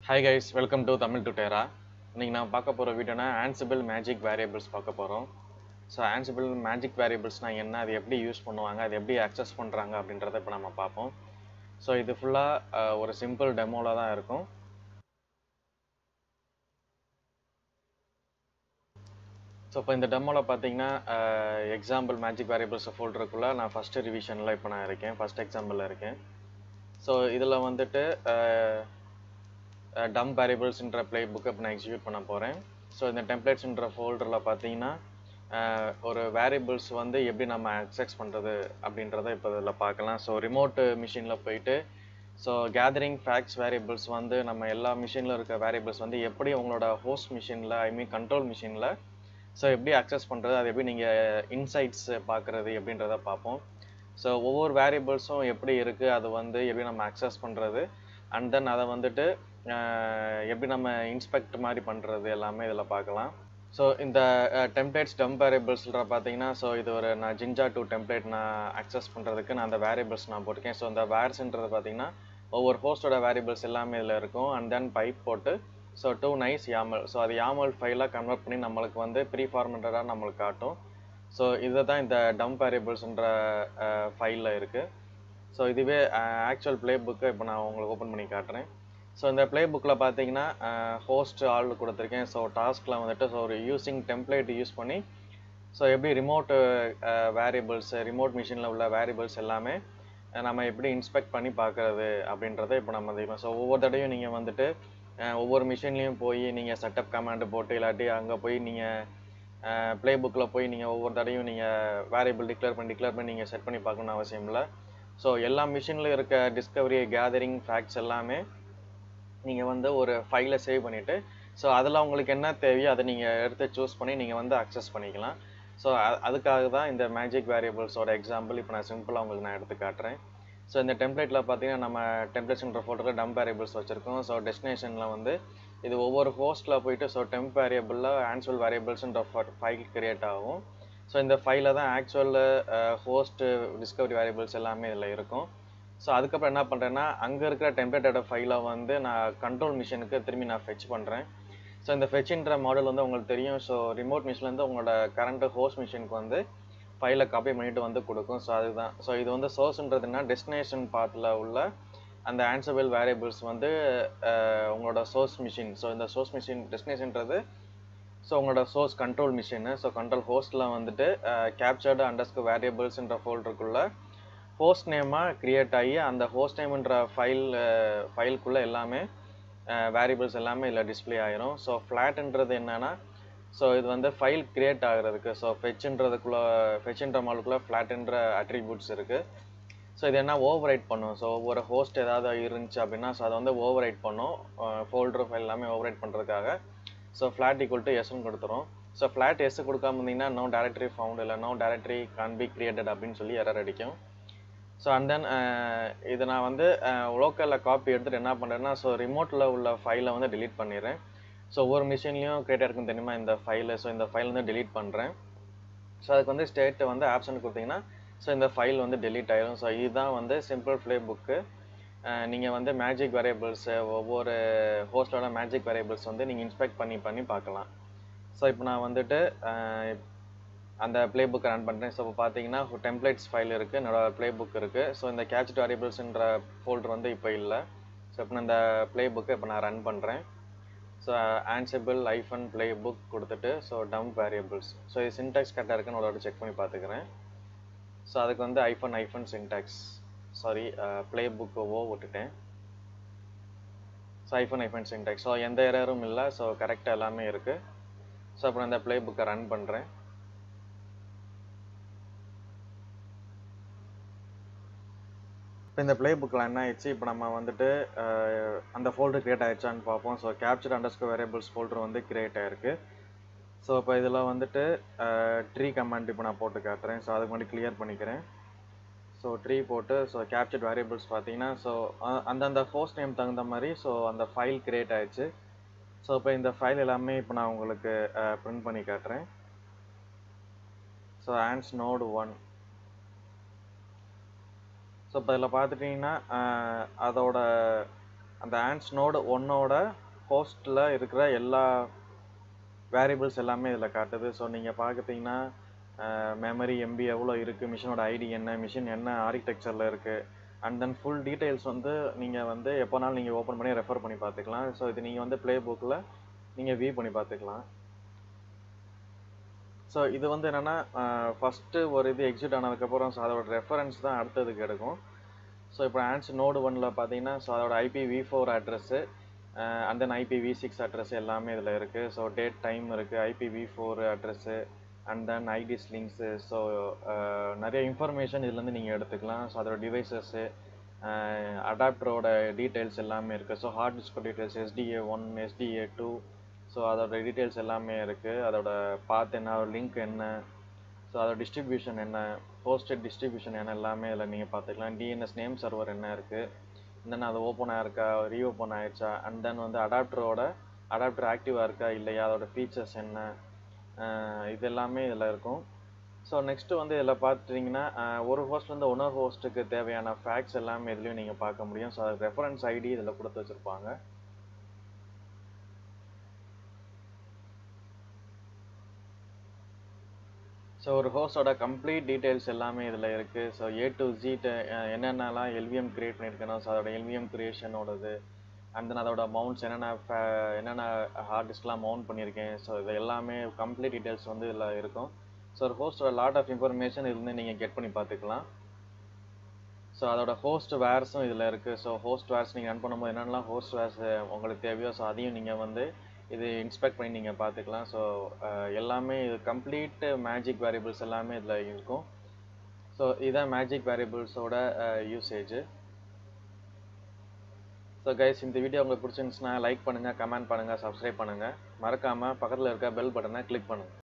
hi guys welcome to Tamil டுட்டேரா இன்னைக்கு நான் பார்க்க போகிற வீடியோனா ஆன்சிபிள் மேஜிக் வேரியபிள்ஸ் பார்க்க போகிறோம் ஸோ ஆன்சிபிள் மேஜிக் வேரியபிள்ஸ்னால் என்ன அது எப்படி யூஸ் பண்ணுவாங்க அது எப்படி அக்சஸ் பண்ணுறாங்க அப்படின்றத இப்போ நம்ம பார்ப்போம் ஸோ இது ஃபுல்லாக ஒரு சிம்பிள் டெமோவில் தான் இருக்கும் ஸோ இப்போ இந்த டெமோவில் பார்த்தீங்கன்னா எக்ஸாம்பிள் மேஜிக் வேரியபிள்ஸ் ஃபோல்டருக்குள்ளே நான் ஃபஸ்ட்டு ரிவிஷனில் இப்போ நான் இருக்கேன் ஃபஸ்ட் எக்ஸாம்பிளில் இருக்கேன் ஸோ இதில் வந்துட்டு டம் வேரியபிள்ஸ்ன்ற ப்ளே புக்கை இப்போ நான் எக்ஸிக்யூட் பண்ண போகிறேன் ஸோ இந்த டெம்ப்ளேட்ஸ்ன்ற ஃபோல்டரில் பார்த்தீங்கன்னா ஒரு வேரியபிள்ஸ் வந்து எப்படி நம்ம அக்சஸ் பண்ணுறது அப்படின்றத இப்போ இதில் பார்க்கலாம் ஸோ ரிமோட் மிஷினில் போயிட்டு ஸோ கேதரிங் ஃபேக்ட்ஸ் வேரியபிள்ஸ் வந்து நம்ம எல்லா மிஷினில் இருக்க வேரியபிள்ஸ் வந்து எப்படி உங்களோட ஹோஸ்ட் மிஷினில் ஐ மீன் கண்ட்ரோல் மிஷினில் ஸோ எப்படி அக்சஸ் பண்ணுறது அது எப்படி நீங்கள் இன்சைட்ஸ் பார்க்குறது எப்படின்றத பார்ப்போம் ஸோ ஒவ்வொரு வேரியபிள்ஸும் எப்படி இருக்குது அது வந்து எப்படி நம்ம அக்சஸ் பண்ணுறது அண்ட் தென் அதை வந்துட்டு எப்படி நம்ம இன்ஸ்பெக்ட் மாதிரி பண்ணுறது எல்லாமே இதில் பார்க்கலாம் ஸோ இந்த டெம்ப்ளேட்ஸ் டம்ப் வேரியபிள்ஸ்ல பார்த்தீங்கன்னா ஸோ இது ஒரு நான் ஜிஞ்சா டூ டெம்ப்ளேட் நான் அக்சஸ் பண்ணுறதுக்கு நான் அந்த வேரியபிள்ஸ் நான் போட்டிருக்கேன் ஸோ அந்த வேர்ஸ்ன்றது பார்த்தீங்கன்னா ஒவ்வொரு ஹோஸ்டோட வேரியபிள்ஸ் எல்லாமே இதில் இருக்கும் அண்ட் தென் பைப் போட்டு so to nice YAML so அது யாமல் ஃபைலாக கன்வெர்ட் பண்ணி நம்மளுக்கு வந்து ப்ரீ ஃபார்மெட்டடாக நம்மளுக்கு காட்டும் ஸோ இதை தான் இந்த டம்ப் வேரியபிள்ஸ்ன்ற ஃபைலில் இருக்குது ஸோ இதுவே ஆக்சுவல் ப்ளே புக்கை இப்போ நான் உங்களுக்கு ஓப்பன் பண்ணி காட்டுறேன் ஸோ இந்த ப்ளே புக்கில் பார்த்தீங்கன்னா ஹோஸ்ட் ஆள் கொடுத்துருக்கேன் ஸோ டாஸ்கில் வந்துட்டு ஸோ ஒரு யூஸிங் டெம்ப்ளேட் யூஸ் பண்ணி ஸோ எப்படி ரிமோட் வேரியபிள்ஸ் ரிமோட் மிஷினில் உள்ள வேரியபிள்ஸ் எல்லாமே நம்ம எப்படி இன்ஸ்பெக்ட் பண்ணி பார்க்குறது அப்படின்றத இப்போ நம்ம தெரியும் ஸோ ஒவ்வொரு தடையும் நீங்கள் வந்துட்டு ஒவ்வொரு மிஷின்லேயும் போய் நீங்கள் செட்டப் கமாண்டு போட்டு இல்லாட்டி அங்கே போய் நீங்கள் ப்ளே புக்கில் போய் நீங்கள் ஒவ்வொரு தடையும் நீங்கள் வேரியபிள் டிக்ளேர் பண்ணி டிக்ளேர் பண்ணி நீங்கள் செட் பண்ணி பார்க்கணும்னு அவசியம் இல்லை ஸோ எல்லா மிஷினில் இருக்க டிஸ்கவரி கேதரிங் ஃபேக்ட்ஸ் எல்லாமே நீங்கள் வந்து ஒரு ஃபைலை சேவ் பண்ணிவிட்டு ஸோ அதில் உங்களுக்கு என்ன தேவையோ அதை நீங்கள் எடுத்து சூஸ் பண்ணி நீங்கள் வந்து அக்சஸ் பண்ணிக்கலாம் ஸோ அதுக்காக தான் இந்த மேஜிக் வேரியபிள்ஸோட எக்ஸாம்பிள் இப்போ நான் சிம்பிளாக உங்களுக்கு நான் எடுத்து காட்டுறேன் ஸோ இந்த டெம்ப்ளேட்டில் பார்த்தீங்கன்னா நம்ம டெம்ப்ளேட்ஸ்ன்ற ஃபோட்டோவில் டம்ப் வேரியபிள்ஸ் வச்சுருக்கோம் ஸோ டெஸ்டினேஷனில் வந்து இது ஒவ்வொரு ஹோஸ்ட்டில் போயிட்டு ஸோ டெம்ப் வேரியபிளில் ஆன்சுவல் வேரியபிள்ஸ்ன்ற ஃபைல் கிரியேட் ஆகும் ஸோ இந்த ஃபைலில் தான் ஆக்சுவல் ஹோஸ்ட் டிஸ்கவரி வேரியபிள்ஸ் எல்லாமே இதில் இருக்கும் ஸோ அதுக்கப்புறம் என்ன பண்ணுறேன்னா அங்கே இருக்கிற டெம்ப்ளேட்டோட ஃபைலை வந்து நான் கண்ட்ரோல் மிஷினுக்கு திரும்பி நான் ஃபெச் பண்ணுறேன் ஸோ இந்த ஃபெச்ன்ற மாடல் வந்து உங்களுக்கு தெரியும் ஸோ ரிமோட் மிஷின்லேருந்து உங்களோட கரண்ட் ஹோஸ்ட் மிஷினுக்கு வந்து ஃபைலை காப்பி பண்ணிட்டு வந்து கொடுக்கும் ஸோ அதுதான் ஸோ இது வந்து சோர்ஸ்ன்றதுனா டெஸ்டினேஷன் பாத்தில் உள்ள அந்த ஆன்சபிள் வேரியபிள்ஸ் வந்து உங்களோட சோர்ஸ் மிஷின் ஸோ இந்த சோர்ஸ் மிஷின் டெஸ்டினேஷன்றது ஸோ உங்களோட source control machine so control ஹோஸ்ட்டில் வந்துட்டு கேப்சர்டு அண்டர்ஸ்க்கு வேரியபிள்ஸ்ன்ற ஃபோல்டருக்குள்ளே ஹோஸ்ட் நேமாக க்ரியேட் ஆகி அந்த ஹோஸ்ட் நேம்ன்ற ஃபைல் ஃபைலுக்குள்ளே எல்லாமே வேரியபிள்ஸ் எல்லாமே இதில் டிஸ்பிளே ஆகிரும் ஸோ ஃப்ளாட்ன்றது என்னென்னா ஸோ இது வந்து ஃபைல் க்ரியேட் ஆகிறதுக்கு ஸோ ஃபெச்சுன்றதுக்குள்ளே ஃபெச்சுன்ற மாலுக்குள்ளே ஃப்ளாட்ன்ற அட்ரிபியூட்ஸ் இருக்குது ஸோ இது என்ன ஓவர் ரைட் பண்ணும் ஸோ ஒவ்வொரு ஹோஸ்ட் ஏதாவது இருந்துச்சு அப்படின்னா ஸோ அதை வந்து ஓவர் ரைட் பண்ணும் ஃபோல்டர் ஃபைல் எல்லாமே ஓவர் ரைட் பண்ணுறதுக்காக ஸோ ஃப்ளாட் ஈக்குவல் டு எஸ்ன்னு கொடுத்துரும் ஸோ ஃப்ளாட் எஸ் கொடுக்காம இருந்தீங்கன்னா நோ டேரக்டரி ஃபவுண்ட் இல்லை no directory can be created அப்படின்னு சொல்லி எரர் அடிக்கும் ஸோ அண்ட் தென் இதை நான் வந்து லோக்கலில் காப்பி எடுத்துகிட்டு என்ன பண்ணுறேன்னா ஸோ ரிமோட்டில் உள்ள ஃபைலை வந்து டிலீட் பண்ணிடுறேன் ஸோ ஒவ்வொரு மிஷின்லேயும் கிரியேட் இருக்கும் தெரியுமா இந்த ஃபைலு ஸோ இந்த ஃபைல் வந்து டிலீட் பண்ணுறேன் ஸோ அதுக்கு வந்து ஸ்டேட் வந்து ஆப்ஷன் கொடுத்தீங்கன்னா ஸோ இந்த ஃபைல் வந்து டெலீட் ஆயிரும் ஸோ இதுதான் வந்து சிம்பிள் ப்ளே புக்கு நீங்கள் வந்து மேஜிக் வேரியபிள்ஸ் ஒவ்வொரு ஹோஸ்டோட மேஜிக் வேரியபிள்ஸ் வந்து நீங்கள் இன்ஸ்பெக்ட் பண்ணி பண்ணி பார்க்கலாம் ஸோ இப்போ நான் வந்துட்டு அந்த ப்ளே புக்கை ரன் பண்ணுறேன் ஸோ இப்போ பார்த்தீங்கன்னா டெம்ப்ளேட்ஸ் ஃபைல் இருக்குது என்னோட ப்ளே புக் இருக்குது ஸோ இந்த கேப்சட் வேரியபிள்ஸ்ன்ற ஃபோல்டர் வந்து இப்போ இல்லை ஸோ இப்போ நான் இந்த ப்ளே புக்கை இப்போ நான் ரன் பண்ணுறேன் so Ansible hyphen playbook கொடுத்துட்டு ஸோ டம்ப் வேரியபிள்ஸ் ஸோ இது சின்டாக்ஸ் கரெக்டாக இருக்குன்னு ஒரு செக் பண்ணி பார்த்துக்கிறேன் ஸோ அதுக்கு வந்து hyphen hyphen syntax sorry playbook oh விட்டுட்டேன் ஸோ ஐஃபன் ஐஃபன் சின்டாக்ஸ் ஸோ எந்த எரரும் இல்லை ஸோ கரெக்டாக எல்லாமே இருக்குது ஸோ அப்புறம் இந்த ப்ளே புக்கை ரன் பண்ணுறேன் இப்போ இந்த ப்ளே புக்கில் என்ன ஆயிடுச்சு இப்போ நம்ம வந்துட்டு அந்த ஃபோல்டர் க்ரியேட் ஆயிடுச்சான்னு பார்ப்போம் so capture underscore variables folder வந்து க்ரியேட் ஆயிருக்கு ஸோ இப்போ இதில் வந்துட்டு ட்ரீ கமாண்ட் இப்போ நான் போட்டு காட்டுறேன் ஸோ அதுக்கு முன்னாடி கிளியர் பண்ணிக்கிறேன் ஸோ ட்ரீ போட்டு ஸோ கேப்சர்ட் வேரியபிள்ஸ் பார்த்தீங்கன்னா ஸோ அந்தந்த ஹோஸ்ட் நேம் தகுந்த மாதிரி ஸோ அந்த ஃபைல் க்ரியேட் ஆயிடுச்சு ஸோ இப்போ இந்த ஃபைல் எல்லாமே இப்போ நான் உங்களுக்கு ப்ரிண்ட் பண்ணி காட்டுறேன் so ans node one so இப்போ இதில் பார்த்துட்டிங்கன்னா அதோட அந்த ஆன்ஸ் நோடு ஒன்னோட ஹோஸ்ட்டில் இருக்கிற எல்லா வேரியபிள்ஸ் எல்லாமே இதில் காட்டுது ஸோ நீங்கள் பார்க்குறீங்கன்னா மெமரி எம்பி எவ்வளோ இருக்குது மிஷினோட ஐடி என்ன மிஷின் என்ன ஆர்கிடெக்சரில் இருக்குது அண்ட் தென் ஃபுல் டீட்டெயில்ஸ் வந்து நீங்கள் வந்து எப்போனாலும் நீங்கள் ஓப்பன் பண்ணி ரெஃபர் பண்ணி பார்த்துக்கலாம் ஸோ இது நீங்கள் வந்து ப்ளே புக்கில் நீங்கள் வியூ பண்ணி பார்த்துக்கலாம் ஸோ இது வந்து என்னென்னா ஃபஸ்ட்டு ஒரு இது எக்ஸிட் ஆனதுக்கப்புறம் ஸோ அதோட ரெஃபரன்ஸ் தான் அடுத்ததுக்கு எடுக்கும் ஸோ இப்போ ஆன்ஸ் நோடு ஒனில் பார்த்தீங்கன்னா ஸோ அதோட IP V four address and then IP V six address எல்லாமே இதில் இருக்குது ஸோ டேட் டைம் இருக்குது IP V four address and then IDs links so நிறைய இன்ஃபர்மேஷன் இதுலேருந்து நீங்கள் எடுத்துக்கலாம் ஸோ அதோட டிவைசஸ்ஸு அடாப்டரோட டீட்டெயில்ஸ் எல்லாமே இருக்குது so hard disk details SDA one SDA two so அதோட டீட்டெயில்ஸ் எல்லாமே இருக்குது அதோட பாத் என்ன லிங்க் என்ன ஸோ அதோட டிஸ்ட்ரிபியூஷன் என்ன போஸ்டட் டிஸ்ட்ரிபியூஷன் என்ன எல்லாமே இதில் நீங்கள் பார்த்துக்கலாம் டிஎன்எஸ் நேம் சர்வர் என்ன இருக்குது தென் அது ஓப்பன் ஆயிருக்கா ரீஓப்பன் ஆயிடுச்சா அண்ட் தென் வந்து அடாப்டரோட அடாப்டர் ஆக்டிவாக இருக்கா இல்லையா அதோட ஃபீச்சர்ஸ் என்ன இது எல்லாமே இதில் இருக்கும் ஸோ நெக்ஸ்ட்டு வந்து இதில் பார்த்துட்டிங்கன்னா ஒரு ஹோஸ்ட்லேருந்து இன்னொரு ஹோஸ்ட்டுக்கு தேவையான ஃபேக்ட்ஸ் எல்லாமே இதுலேயும் நீங்கள் பார்க்க முடியும் ஸோ அது ரெஃபரன்ஸ் ஐடி இதில் கொடுத்து வச்சுருப்பாங்க ஸோ ஒரு ஹோஸ்டோட கம்ப்ளீட் டீட்டெயில்ஸ் எல்லாமே இதில் இருக்குது ஸோ ஏ டு ஜீட் என்னென்னலாம் எல்விஎம் க்ரியேட் பண்ணியிருக்கணும் ஸோ அதோட எல்விஎம் க்ரியேஷனோடது அண்ட் தென் அதோட மவுண்ட்ஸ் என்னென்ன என்னென்ன ஹார்ட் டிஸ்க்லாம் மவுண்ட் பண்ணியிருக்கேன் ஸோ இது எல்லாமே கம்ப்ளீட் டீட்டெயில்ஸ் வந்து இதில் இருக்கும் ஸோ ஒரு ஹோஸ்டோட லாட் ஆஃப் இன்ஃபர்மேஷன் இதுலேருந்து நீங்கள் கெட் பண்ணி பார்த்துக்கலாம் ஸோ அதோட ஹோஸ்ட் வேர்ஸும் இதில் இருக்குது ஸோ ஹோஸ்ட் வேர்ஸ் நீங்கள் ரன் பண்ணும்போது என்னென்னலாம் ஹோஸ்ட் வேர்ஸ் உங்களுக்கு தேவையோ ஸோ அதையும் நீங்கள் வந்து இது இன்ஸ்பெக்ட் பண்ணி நீங்கள் பார்த்துக்கலாம் ஸோ எல்லாமே இது கம்ப்ளீட் மேஜிக் வேரியபிள்ஸ் எல்லாமே இதில் இருக்கும் ஸோ இதான் மேஜிக் வேரியபிள்ஸோட யூசேஜ் ஸோ கைஸ் இந்த வீடியோ உங்களுக்கு பிடிச்சிருந்துச்சுன்னா லைக் பண்ணுங்கள் கமெண்ட் பண்ணுங்கள் சப்ஸ்கிரைப் பண்ணுங்கள் மறக்காமல் பக்கத்தில் இருக்க பெல் பட்டனை கிளிக் பண்ணுங்கள்